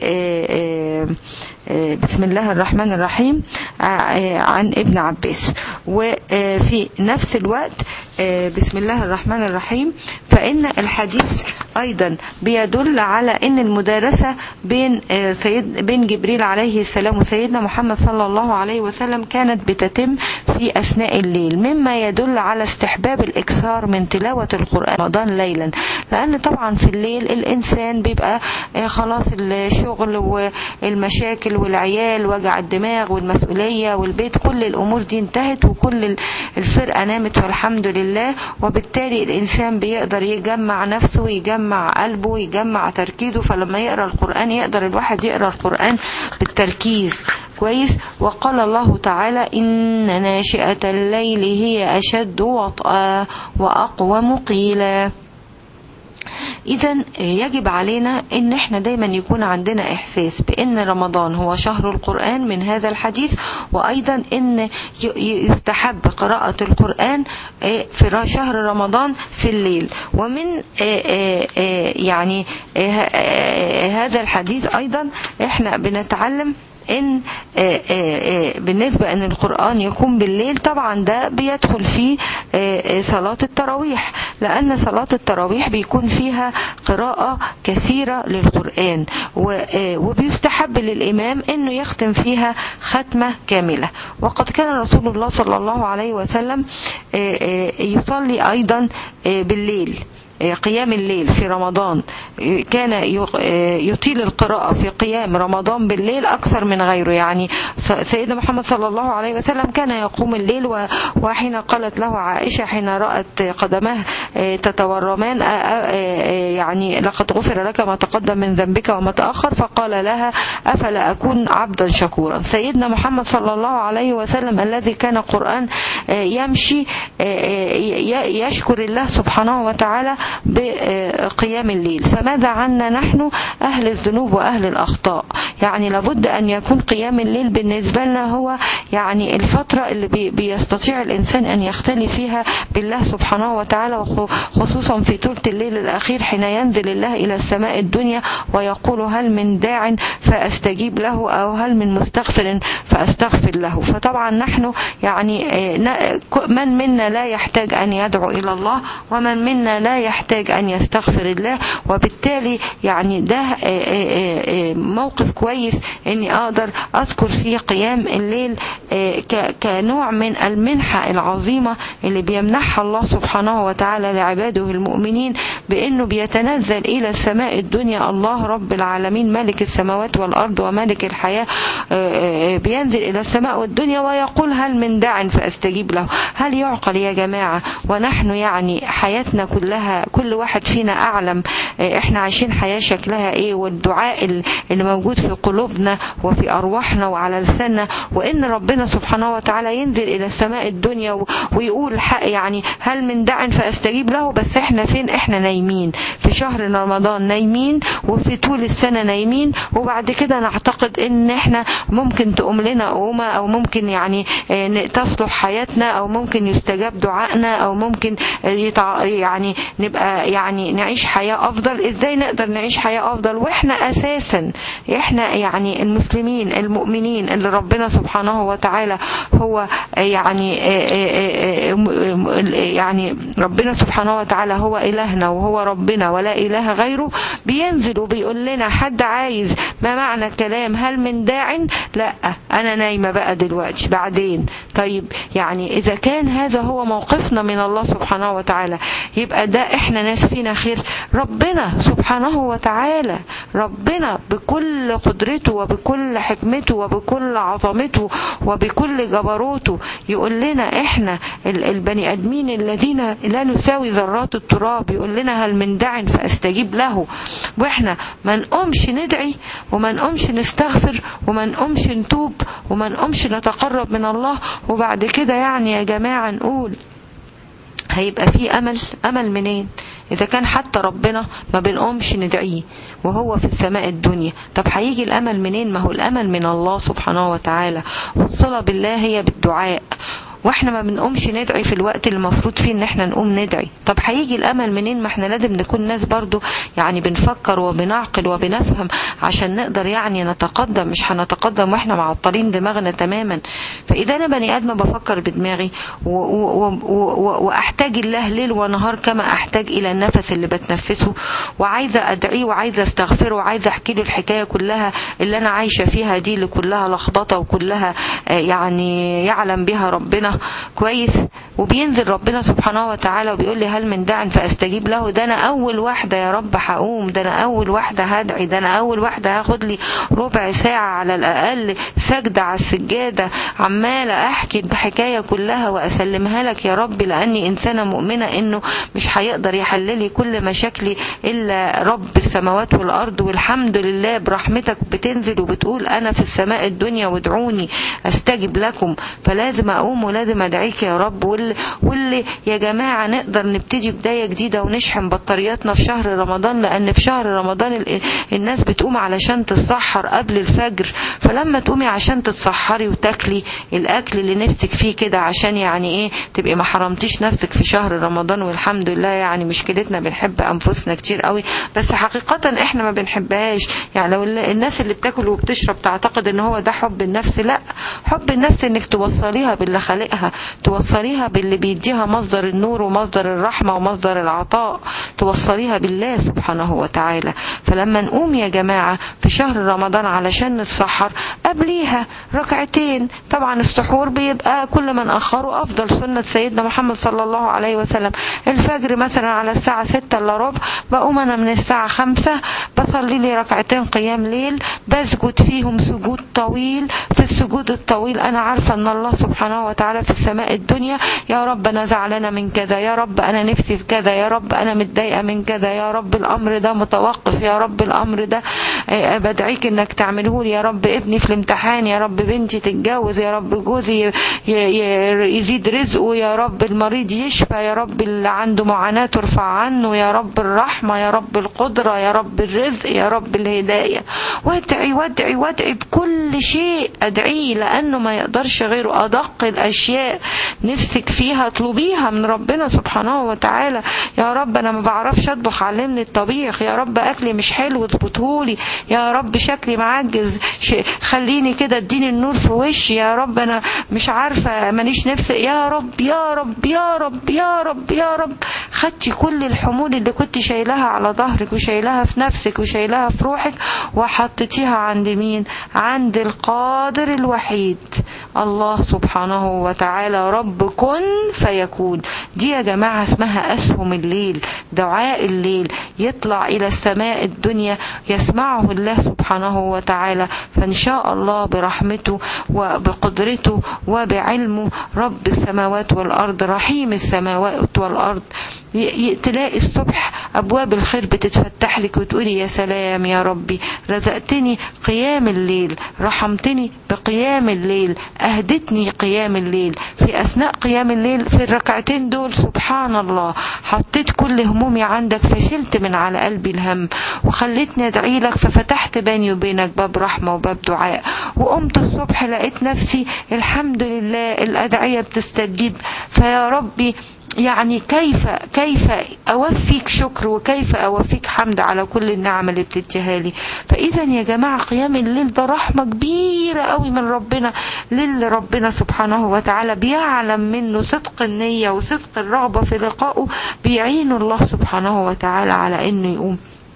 بسم الله الرحمن الرحيم عن ابن عباس وفي نفس الوقت بسم الله الرحمن الرحيم فإن الحديث أيضا بيدل على أن المدارسة بين سيد بين جبريل عليه السلام وسيدنا محمد صلى الله عليه وسلم كانت بتتم في أثناء الليل مما يدل على استحباب الإكثار من تلاوة القرآن رمضان ليلا لأن طبعا في الليل الإنسان بيبقى خلاص الشغل والمشاكل والعيال وجع الدماغ والمسؤولية والبيت كل الأمور دي انتهت وكل الفرقة نامت والحمد لله وبالتالي الإنسان بيقدر يجمع نفسه ويجمع قلبه ويجمع تركيزه فلما يقرأ القرآن يقدر الواحد يقرأ القرآن بالتركيز كويس وقال الله تعالى إن ناشئة الليل هي أشد وطأ وأقوم قيلا إذا يجب علينا إن إحنا دايما يكون عندنا إحساس بأن رمضان هو شهر القرآن من هذا الحديث وأيضا إن يستحب قراءة القرآن في شهر رمضان في الليل ومن يعني هذا الحديث أيضا إحنا بنتعلم ان بالنسبة ان القرآن يكون بالليل طبعا ده بيدخل فيه صلاة التراويح لان صلاة التراويح بيكون فيها قراءة كثيرة للقرآن وبيستحب للامام انه يختم فيها ختمة كاملة وقد كان رسول الله صلى الله عليه وسلم يصلي ايضا بالليل قيام الليل في رمضان كان يطيل القراءة في قيام رمضان بالليل أكثر من غيره يعني سيدنا محمد صلى الله عليه وسلم كان يقوم الليل وحين قالت له عائشة حين رأت قدماه تتورمان يعني لقد غفر لك ما تقدم من ذنبك وما تأخر فقال لها أفلا أكون عبدا شكورا سيدنا محمد صلى الله عليه وسلم الذي كان قرآن يمشي يشكر الله سبحانه وتعالى بقيام الليل فماذا عنا نحن أهل الذنوب وأهل الأخطاء يعني لابد أن يكون قيام الليل بالنسبة لنا هو يعني الفترة اللي بي بيستطيع الإنسان أن يختلي فيها بالله سبحانه وتعالى وخصوصا في ثلث الليل الأخير حين ينزل الله إلى السماء الدنيا ويقول هل من داع فأستجيب له أو هل من مستغفر فأستغفر له فطبعا نحن يعني من منا لا يحتاج أن يدعو إلى الله ومن منا لا يحتاج يحتاج أن يستغفر الله وبالتالي يعني ده موقف كويس أني أقدر أذكر فيه قيام الليل كنوع من المنحة العظيمة اللي بيمنحها الله سبحانه وتعالى لعباده المؤمنين بأنه بيتنزل إلى السماء الدنيا الله رب العالمين ملك السماوات والأرض وملك الحياة بينزل إلى السماء والدنيا ويقول هل من داع فأستجيب له هل يعقل يا جماعة ونحن يعني حياتنا كلها كل واحد فينا أعلم احنا عايشين حياة شكلها ايه والدعاء اللي موجود في قلوبنا وفي أرواحنا وعلى لساننا وإن ربنا سبحانه وتعالى ينزل إلى السماء الدنيا ويقول حق يعني هل من داع فأستجيب له بس احنا فين احنا نايمين في شهر رمضان نايمين وفي طول السنة نايمين وبعد كده نعتقد ان احنا ممكن تقوم لنا قومة او ممكن يعني تصلح حياتنا او ممكن يستجاب دعائنا او ممكن يتع... يعني نبقى يعني نعيش حياة افضل ازاي نقدر نعيش حياة افضل واحنا اساسا احنا يعني المسلمين المؤمنين اللي ربنا سبحانه وتعالى هو يعني يعني ربنا سبحانه وتعالى هو إلهنا وهو ربنا ولا إله غيره بينزل وبيقول لنا حد عايز ما معنى الكلام هل من داع لا أنا نايمة بقى دلوقتي بعدين طيب يعني إذا كان هذا هو موقفنا من الله سبحانه وتعالى يبقى ده إحنا ناس فينا خير ربنا سبحانه وتعالى ربنا بكل قدرته وبكل حكمته وبكل عظمته وبكل جبروته يقول لنا إحنا البني آدمين الذين لا نساوي ذرات التراب يقول لنا هل من داع فاستجيب له واحنا ما نقومش ندعي وما نقومش نستغفر وما نقومش نتوب وما نقومش نتقرب من الله وبعد كده يعني يا جماعة نقول هيبقى في امل امل منين إذا كان حتى ربنا ما بنقومش ندعيه وهو في السماء الدنيا طب هيجي الأمل منين ما هو الأمل من الله سبحانه وتعالى والصلة بالله هي بالدعاء واحنا ما بنقومش ندعي في الوقت اللي المفروض فيه ان احنا نقوم ندعي طب هيجي الامل منين ما احنا لازم نكون ناس برضو يعني بنفكر وبنعقل وبنفهم عشان نقدر يعني نتقدم مش هنتقدم واحنا معطلين دماغنا تماما فاذا انا بني ادم بفكر بدماغي و و و واحتاج الله ليل ونهار كما احتاج الى النفس اللي بتنفسه وعايزه ادعيه وعايزه استغفره وعايزه احكي له الحكايه كلها اللي انا عايشه فيها دي اللي كلها لخبطه وكلها يعني يعلم بها ربنا كويس وبينزل ربنا سبحانه وتعالى وبيقول لي هل من داع فاستجيب له ده انا اول واحده يا رب هقوم ده انا اول واحده هدعي ده انا اول واحده هاخد لي ربع ساعه على الاقل سجده على السجاده عماله احكي الحكايه كلها واسلمها لك يا رب لاني انسانه مؤمنه انه مش هيقدر يحل لي كل مشاكلي الا رب السماوات والارض والحمد لله برحمتك بتنزل وبتقول انا في السماء الدنيا وادعوني استجب لكم فلازم اقوم ولازم ادعيك يا رب واللي, واللي يا جماعه نقدر نبتدي بدايه جديده ونشحن بطارياتنا في شهر رمضان لان في شهر رمضان الناس بتقوم علشان تتسحر قبل الفجر فلما تقومي عشان تتسحري وتاكلي الاكل اللي نفسك فيه كده عشان يعني ايه تبقي ما حرمتيش نفسك في شهر رمضان والحمد لله يعني مشكلتنا بنحب انفسنا كتير قوي بس حقيقه احنا ما بنحبهاش يعني لو الناس اللي بتاكل وبتشرب تعتقد ان هو ده حب النفس لا حب النفس انك توصليها باللي خالقها توصليها باللي بيديها مصدر النور ومصدر الرحمة ومصدر العطاء توصليها بالله سبحانه وتعالى فلما نقوم يا جماعة في شهر رمضان علشان نتسحر قبليها ركعتين طبعا السحور بيبقى كل من أخره أفضل سنة سيدنا محمد صلى الله عليه وسلم الفجر مثلا على الساعة ستة إلا ربع بقوم أنا من الساعة خمسة بصلي لي ركعتين قيام ليل بسجد فيهم سجود طويل في السجود الطويل أنا عارفة أن الله سبحانه وتعالى في السماء الدنيا يا رب أنا زعلانة من كذا يا رب أنا نفسي في كذا يا رب أنا متضايقة من كذا يا رب الأمر ده متوقف يا رب الأمر ده بدعيك إنك تعمله لي يا رب ابني في الامتحان يا رب بنتي تتجوز يا رب جوزي يزيد رزقه يا رب المريض يشفى يا رب اللي عنده معاناة ترفع عنه يا رب الرحمة يا رب القدرة يا رب الرزق يا رب الهداية وادعي وادعي وادعي بكل شيء ادعيه لأنه ما يقدرش غيره أدق الأشياء نفسك فيها اطلبيها من ربنا سبحانه وتعالى يا رب أنا ما بعرفش أطبخ علمني الطبيخ يا رب أكلي مش حلو اظبطهولي يا رب شكلي معجز خليني كده اديني النور في وشي يا رب أنا مش عارفة مانيش نفسي يا رب يا رب يا رب يا رب يا رب خدتي كل الحمول اللي كنت شايلها على ظهرك وشايلها في نفسك وشايلها في روحك وحطيتيها عند مين عند القادر الوحيد الله سبحانه وتعالى رب كن فيكون دي يا جماعة اسمها أسهم الليل دعاء الليل يطلع إلى السماء الدنيا يسمعه الله سبحانه وتعالى فإن شاء الله برحمته وبقدرته وبعلمه رب السماوات والأرض رحيم السماوات والأرض تلاقي الصبح أبواب الخير بتتفتح لك وتقولي يا سلام يا ربي رزقتني قيام الليل رحمتني بقيام الليل أهدتني قيام الليل في أثناء قيام الليل في الركعتين دول سبحان الله حطيت كل همومي عندك فشلت من على قلبي الهم وخلتني أدعي لك ففتحت بيني وبينك باب رحمة وباب دعاء وقمت الصبح لقيت نفسي الحمد لله الأدعية بتستجيب فيا ربي يعني كيف كيف اوفيك شكر وكيف اوفيك حمد على كل النعم اللي بتديها لي فاذا يا جماعه قيام الليل ده رحمه كبيره قوي من ربنا للي ربنا سبحانه وتعالى بيعلم منه صدق النيه وصدق الرغبه في لقائه بيعين الله سبحانه وتعالى على انه يقوم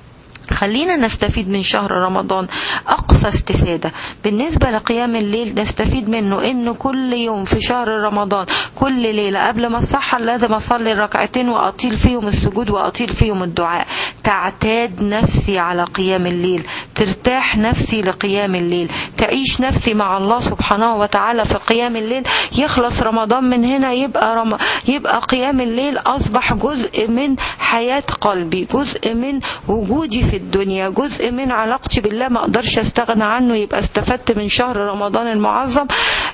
خلينا نستفيد من شهر رمضان أقصى استفادة بالنسبة لقيام الليل نستفيد منه إنه كل يوم في شهر رمضان كل ليلة قبل ما أصحى لازم أصلي الركعتين وأطيل فيهم السجود وأطيل فيهم الدعاء تعتاد نفسي على قيام الليل ترتاح نفسي لقيام الليل تعيش نفسي مع الله سبحانه وتعالى في قيام الليل يخلص رمضان من هنا يبقى رم... يبقى قيام الليل أصبح جزء من حياة قلبي جزء من وجودي في الدنيا جزء من علاقتي بالله ما اقدرش استغنى عنه يبقى استفدت من شهر رمضان المعظم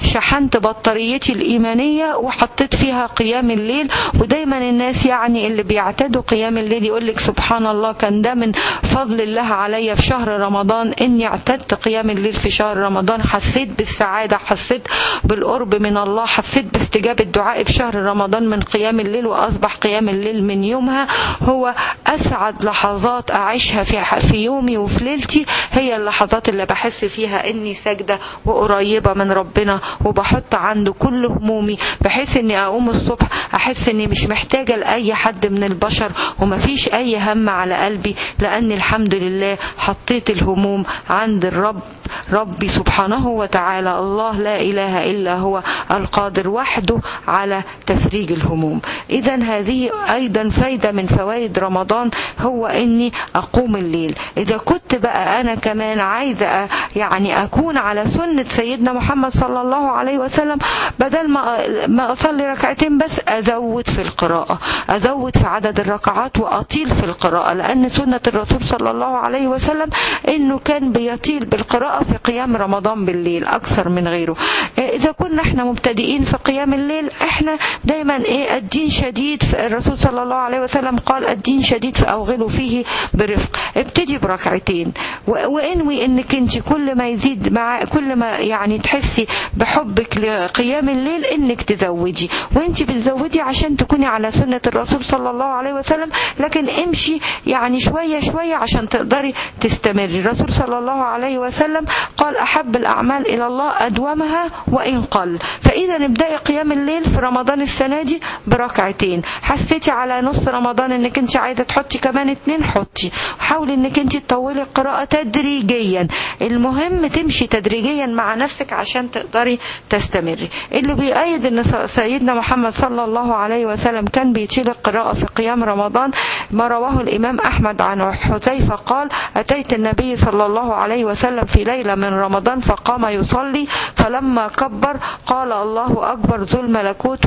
شحنت بطاريتي الإيمانية وحطيت فيها قيام الليل ودايما الناس يعني اللي بيعتادوا قيام الليل يقول لك سبحان الله كان ده من فضل الله عليا في شهر رمضان إني اعتدت قيام الليل في شهر رمضان حسيت بالسعادة حسيت بالقرب من الله حسيت باستجابة دعائي في شهر رمضان من قيام الليل وأصبح قيام الليل من يومها هو أسعد لحظات أعيشها في في يومي وفي ليلتي هي اللحظات اللي بحس فيها إني ساجدة وقريبة من ربنا وبحط عنده كل همومي بحيث إني أقوم الصبح أحس إني مش محتاجة لأي حد من البشر ومفيش أي هم على قلبي لأن الحمد لله حطيت الهموم عند الرب ربي سبحانه وتعالى الله لا إله إلا هو القادر وحده على تفريج الهموم إذا هذه أيضا فايدة من فوائد رمضان هو إني أقوم الليل إذا كنت بقى أنا كمان عايزة يعني أكون على سنة سيدنا محمد صلى الله عليه وسلم بدل ما ما أصلي ركعتين بس أزود في القراءة أزود في عدد الركعات وأطيل في القراءة لأن سنة الرسول صلى الله عليه وسلم إنه كان بيطيل بالقراءة في قيام رمضان بالليل أكثر من غيره إذا كنا احنا مبتدئين في قيام الليل احنا دايما ايه الدين شديد الرسول صلى الله عليه وسلم قال الدين شديد فأوغلوا فيه برفق ابتدي بركعتين وانوي انك انت كل ما يزيد مع كل ما يعني تحسي بحبك لقيام الليل انك تزودي وانت بتزودي عشان تكوني على سنة الرسول صلى الله عليه وسلم لكن امشي يعني شوية شوية عشان تقدري تستمري الرسول صلى الله عليه وسلم قال أحب الأعمال إلى الله أدومها وإن قل فإذا ابدأي قيام الليل في رمضان السنة دي بركعتين حسيتي على نص رمضان انك انت عايزة تحطي كمان اتنين حطي حاولي انك انت تطولي القراءة تدريجيا المهم تمشي تدريجيا مع نفسك عشان تقدري تستمري اللي بيأيد ان سيدنا محمد صلى الله عليه وسلم كان بيطيل القراءة في قيام رمضان ما رواه الإمام أحمد عن حذيفة قال أتيت النبي صلى الله عليه وسلم في ليلة من رمضان فقام يصلي فلما كبر قال الله أكبر ذو الملكوت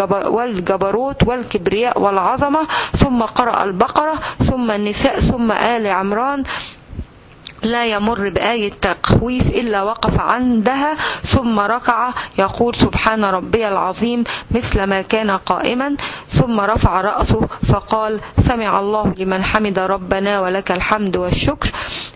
والجبروت والكبرياء والعظمة ثم قرأ البقرة ثم النساء ثم آل عمران لا يمر بآية تخويف إلا وقف عندها ثم ركع يقول سبحان ربي العظيم مثل ما كان قائما ثم رفع رأسه فقال سمع الله لمن حمد ربنا ولك الحمد والشكر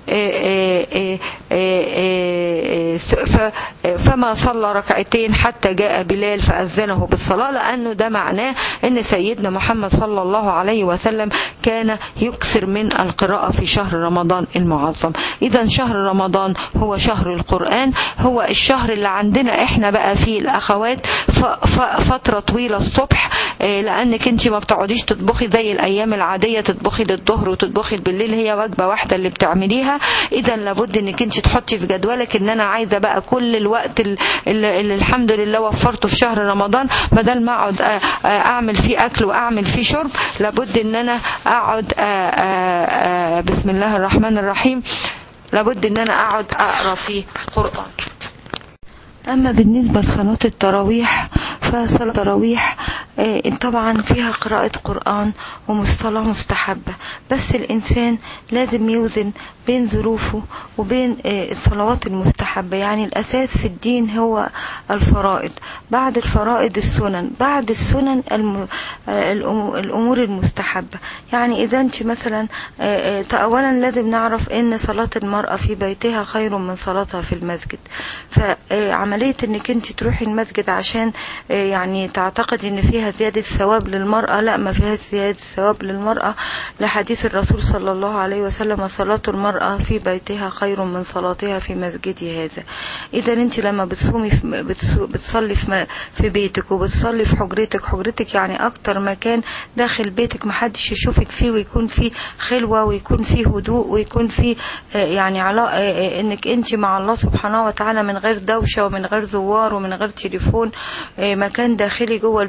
فما صلى ركعتين حتى جاء بلال فأذنه بالصلاة لأنه ده معناه أن سيدنا محمد صلى الله عليه وسلم كان يكثر من القراءة في شهر رمضان المعظم إذا شهر رمضان هو شهر القرآن هو الشهر اللي عندنا إحنا بقى فيه الأخوات فترة طويلة الصبح لأنك أنت ما بتقعديش تطبخي زي الأيام العادية تطبخي للظهر وتطبخي بالليل هي وجبة واحدة اللي بتعمليها إذا لابد أنك أنت تحطي في جدولك أن أنا عايزة بقى كل الوقت اللي, اللي الحمد لله وفرته في شهر رمضان بدل ما أقعد أعمل فيه أكل وأعمل فيه شرب لابد أن أنا أقعد بسم الله الرحمن الرحيم لابد ان انا اقعد اقرا فيه قران اما بالنسبه لصلاه التراويح فصلاه التراويح طبعا فيها قراءة قرآن وصلاة مستحبة بس الإنسان لازم يوزن بين ظروفه وبين الصلوات المستحبة يعني الأساس في الدين هو الفرائض بعد الفرائض السنن بعد السنن الأمور المستحبة يعني إذا أنت مثلا أولا لازم نعرف أن صلاة المرأة في بيتها خير من صلاتها في المسجد فعملية أنك أنت تروحي المسجد عشان يعني تعتقد أن فيها زيادة ثواب للمرأة لا ما فيها زيادة ثواب للمرأة لحديث الرسول صلى الله عليه وسلم صلاة المرأة في بيتها خير من صلاتها في مسجدي هذا إذا أنت لما بتصومي في بتصلي في, في بيتك وبتصلي في حجرتك حجرتك يعني أكتر مكان داخل بيتك محدش يشوفك فيه ويكون فيه خلوة ويكون فيه هدوء ويكون فيه يعني علاقة إنك أنت مع الله سبحانه وتعالى من غير دوشة ومن غير زوار ومن غير تليفون مكان داخلي جوه البيت تصلي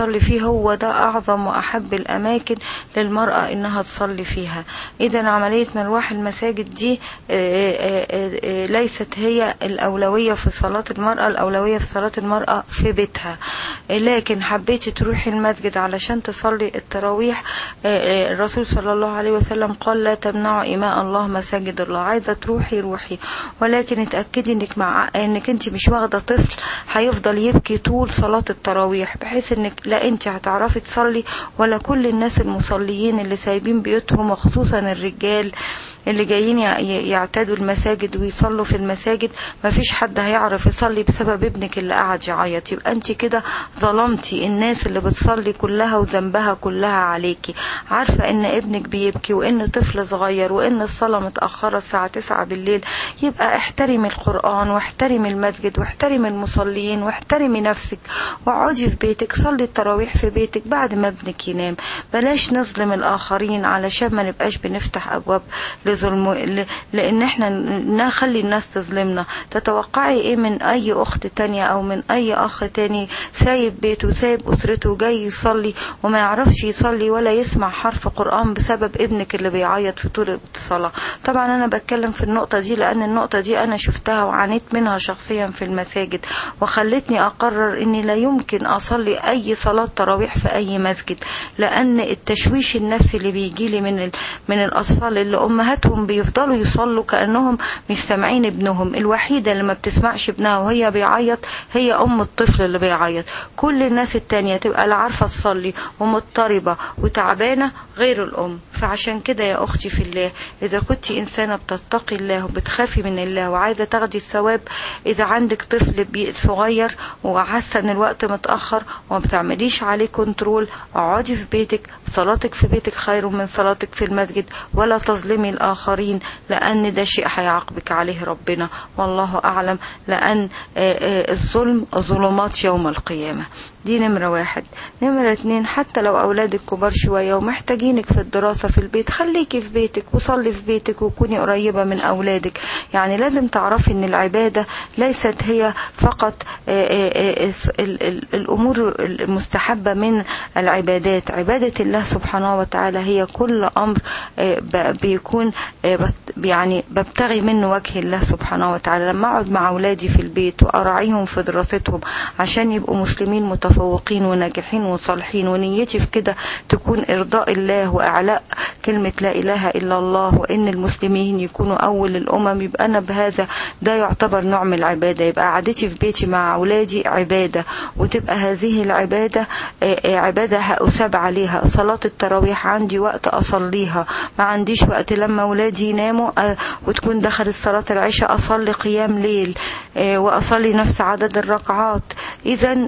تصلي فيه هو ده أعظم وأحب الأماكن للمرأة إنها تصلي فيها إذا عملية مروح المساجد دي آه، آه، آه، ليست هي الأولوية في صلاة المرأة الأولوية في صلاة المرأة في بيتها آه، لكن حبيتي تروحي المسجد علشان تصلي التراويح آه، آه، الرسول صلى الله عليه وسلم قال لا تمنعوا إماء الله مساجد الله عايزة تروحي روحي ولكن اتأكدي انك مع انك انت مش واخدة طفل هيفضل يبكي طول صلاة التراويح بحيث انك لا انت هتعرفي تصلي ولا كل الناس المصليين اللي سايبين بيوتهم وخصوصا الرجال اللي جايين يع- يعتادوا المساجد ويصلوا في المساجد مفيش حد هيعرف يصلي بسبب ابنك اللي قاعد يعيط يبقى انت كده ظلمتي الناس اللي بتصلي كلها وذنبها كلها عليكي عارفة ان ابنك بيبكي وان طفل صغير وان الصلاة متأخرة الساعة 9 بالليل يبقى احترمي القرآن واحترمي المسجد واحترمي المصلين واحترمي نفسك واقعدي في بيتك صلي التراويح في بيتك بعد ما ابنك ينام بلاش نظلم الآخرين علشان ما نبقاش بنفتح أبواب لظلم ل- لأن احنا ن- نخلي الناس تظلمنا تتوقعي ايه من أي أخت تانية أو من أي أخ تاني سايب بيته سايب أسرته وجاي يصلي وما يعرفش يصلي ولا يسمع حرف قرآن بسبب ابنك اللي بيعيط في طول الصلاة طبعا أنا بتكلم في النقطة دي لأن النقطة دي أنا شفتها وعانيت منها شخصيا في المساجد وخلتني أقرر إني لا يمكن أصلي أي صلاة تراويح في أي مسجد لأن التشويش النفسي اللي بيجيلي من ال- من الأطفال اللي أمهاتهم بيفضلوا يصلوا كأنهم مش سامعين ابنهم الوحيدة اللي ما بتسمعش ابنها وهي بيعيط هي أم الطفل اللي بيعيط كل الناس التانية تبقى لا عارفة تصلي ومضطربة وتعبانة غير الأم فعشان كده يا أختي في الله إذا كنت إنسانة بتتقي الله وبتخافي من الله وعايزة تاخدي الثواب إذا عندك طفل بي- صغير وحاسة إن الوقت متأخر وما بتعمليش عليه كنترول اقعدي في بيتك صلاتك في بيتك خير من صلاتك في المسجد ولا تظلمي الآخرين لأن ده شيء هيعاقبك عليه ربنا والله أعلم لأن آه، آه، الظلم ظلمات يوم القيامة دي نمرة واحد نمرة اتنين حتى لو أولادك كبار شوية ومحتاجينك في الدراسة في البيت خليكي في بيتك وصلي في بيتك وكوني قريبة من أولادك يعني لازم تعرفي أن العبادة ليست هي فقط آه، آه، آه، ال- ال- الأمور المستحبة من العبادات عبادة الله سبحانه وتعالى هي كل أمر آه، ب- بيكون آه، بت- يعني ببتغي منه وجه الله سبحانه وتعالى لما أقعد مع أولادي في البيت وأراعيهم في دراستهم عشان يبقوا مسلمين متفوقين وناجحين وصالحين ونيتي في كده تكون إرضاء الله وإعلاء كلمة لا إله إلا الله وإن المسلمين يكونوا أول الأمم يبقى أنا بهذا ده يعتبر نوع من العبادة يبقى قعدتي في بيتي مع أولادي عبادة وتبقى هذه العبادة آه، آه، عبادة أساب عليها صلاة التراويح عندي وقت أصليها ما عنديش وقت لما أولادي يناموا آه، وتكون دخلت صلاة العشاء أصلي قيام ليل آه، وأصلي نفس عدد الركعات إذا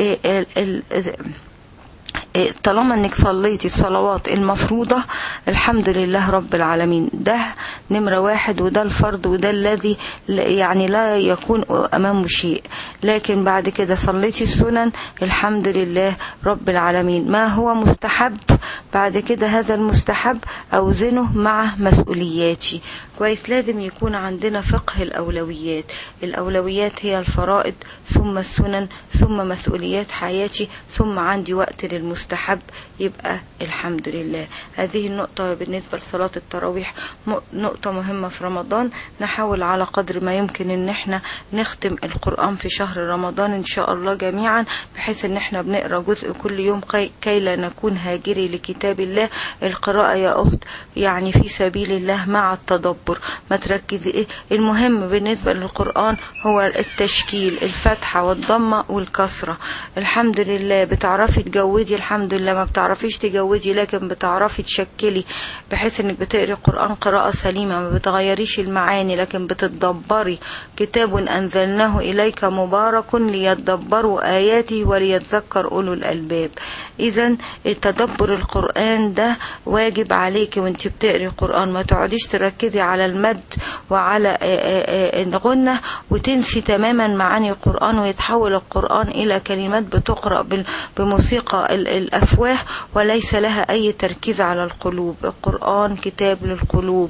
إيه، طالما انك صليتي الصلوات المفروضة الحمد لله رب العالمين ده نمرة واحد وده الفرض وده الذي ل- يعني لا يكون امامه شيء لكن بعد كده صليتي السنن الحمد لله رب العالمين ما هو مستحب بعد كده هذا المستحب اوزنه مع مسؤولياتي كويس لازم يكون عندنا فقه الاولويات الاولويات هي الفرائض ثم السنن ثم مسؤوليات حياتي ثم عندي وقت للمستحب يبقى الحمد لله هذه النقطة بالنسبة لصلاة التراويح م- نقطة مهمة في رمضان نحاول على قدر ما يمكن ان احنا نختم القرآن في شهر رمضان ان شاء الله جميعا بحيث ان احنا بنقرأ جزء كل يوم كي, كي لا نكون هاجري لكتاب الله القراءة يا أخت يعني في سبيل الله مع التدبر ما تركزي ايه المهم بالنسبة للقرآن هو التشكيل الفتحة والضمة والكسرة الحمد لله بتعرفي تجودي الحمد لله ما بتعرفيش تجودي لكن بتعرفي تشكلي بحيث انك بتقري القرآن قراءة سليمة ما بتغيريش المعاني لكن بتتدبري كتاب أنزلناه إليك مبارك ليتدبروا آياته وليتذكر أولو الألباب إذا تدبر القرآن ده واجب عليكي وانت بتقري القرآن ما تقعديش تركزي على المد وعلى آه، آه، آه، الغنة وتنسي تماما معاني القرآن ويتحول القرآن إلى كلمات بتقرأ بال- بموسيقى ال- الأفواه وليس لها أي تركيز على القلوب القرآن كتاب للقلوب الك-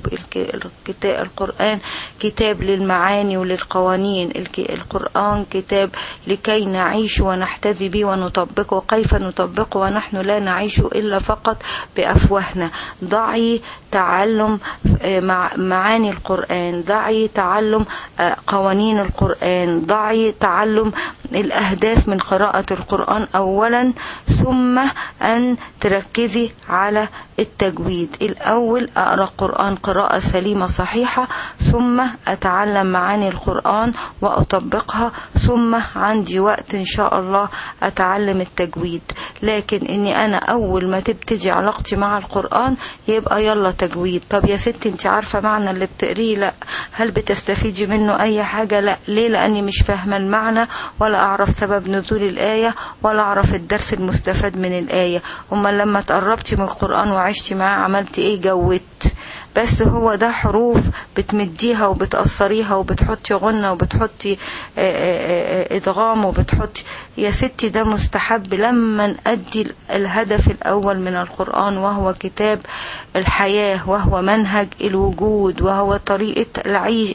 الكتاب القرآن كتاب للمعاني وللقوانين الك- القرآن كتاب لكي نعيش ونحتذي به ونطبقه كيف نطبقه ونحن لا نعيش إلا فقط بأفواهنا ضعي تعلم آه، مع- معاني القرآن ضعي تعلم آه، قوانين القرآن ضعي تعلم الأهداف من قراءة القرآن أولا ثم أن تركزي على التجويد الأول أقرأ القرآن قراءة سليمة صحيحة ثم أتعلم معاني القرآن وأطبقها ثم عندي وقت إن شاء الله أتعلم التجويد لكن إني أنا أول ما تبتدي علاقتي مع القرآن يبقى يلا تجويد طب يا ستي أنت عارفة معنى اللي بتقريه لا هل بتستفيدي منه أي حاجة لا ليه لأني مش فاهمة المعنى ولا أعرف سبب نزول الآية ولا أعرف الدرس المستفاد من الآية أما لما تقربتي من القرآن وعشتي معاه عملتي إيه جودت بس هو ده حروف بتمديها وبتأثريها وبتحطي غنة وبتحطي آه، آه، آه، إدغام وبتحطي يا ستي ده مستحب لما نأدي الهدف الأول من القرآن وهو كتاب الحياة وهو منهج الوجود وهو طريقة العيش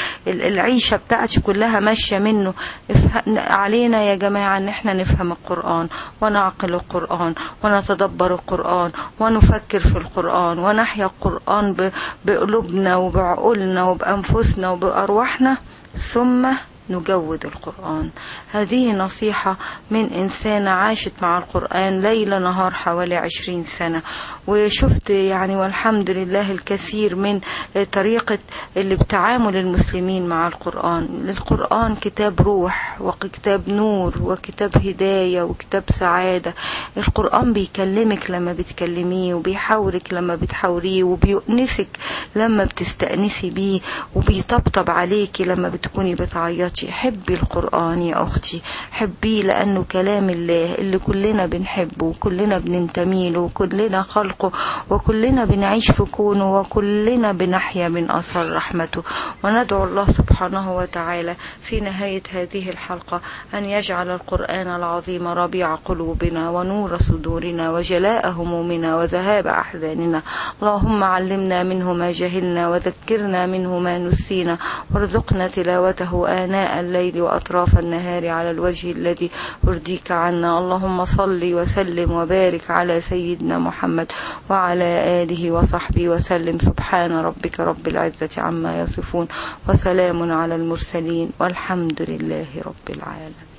العيشة بتاعتي كلها ماشية منه افه- علينا يا جماعة ان احنا نفهم القرآن ونعقل القرآن ونتدبر القرآن ونفكر في القرآن ونحيا القرآن ب- بقلوبنا وبعقولنا وبأنفسنا وبأرواحنا ثم نجود القرآن هذه نصيحة من إنسانة عاشت مع القرآن ليل نهار حوالي عشرين سنة وشفت يعني والحمد لله الكثير من طريقة اللي بتعامل المسلمين مع القرآن القرآن كتاب روح وكتاب نور وكتاب هداية وكتاب سعادة القرآن بيكلمك لما بتكلميه وبيحاورك لما بتحاوريه وبيؤنسك لما بتستأنسي بيه وبيطبطب عليكي لما بتكوني بتعيطي حبي القرآن يا أختي حبيه لأنه كلام الله اللي كلنا بنحبه وكلنا بننتمي له وكلنا خلقه وكلنا بنعيش في كونه وكلنا بنحيا من أثر رحمته وندعو الله سبحانه وتعالى في نهاية هذه الحلقة أن يجعل القرآن العظيم ربيع قلوبنا ونور صدورنا وجلاء همومنا وذهاب أحزاننا اللهم علمنا منه ما جهلنا وذكرنا منه ما نسينا وارزقنا تلاوته آناء الليل وأطراف النهار على الوجه الذي يرضيك عنا اللهم صل وسلم وبارك على سيدنا محمد وعلى آله وصحبه وسلم سبحان ربك رب العزة عما يصفون وسلام على المرسلين والحمد لله رب العالمين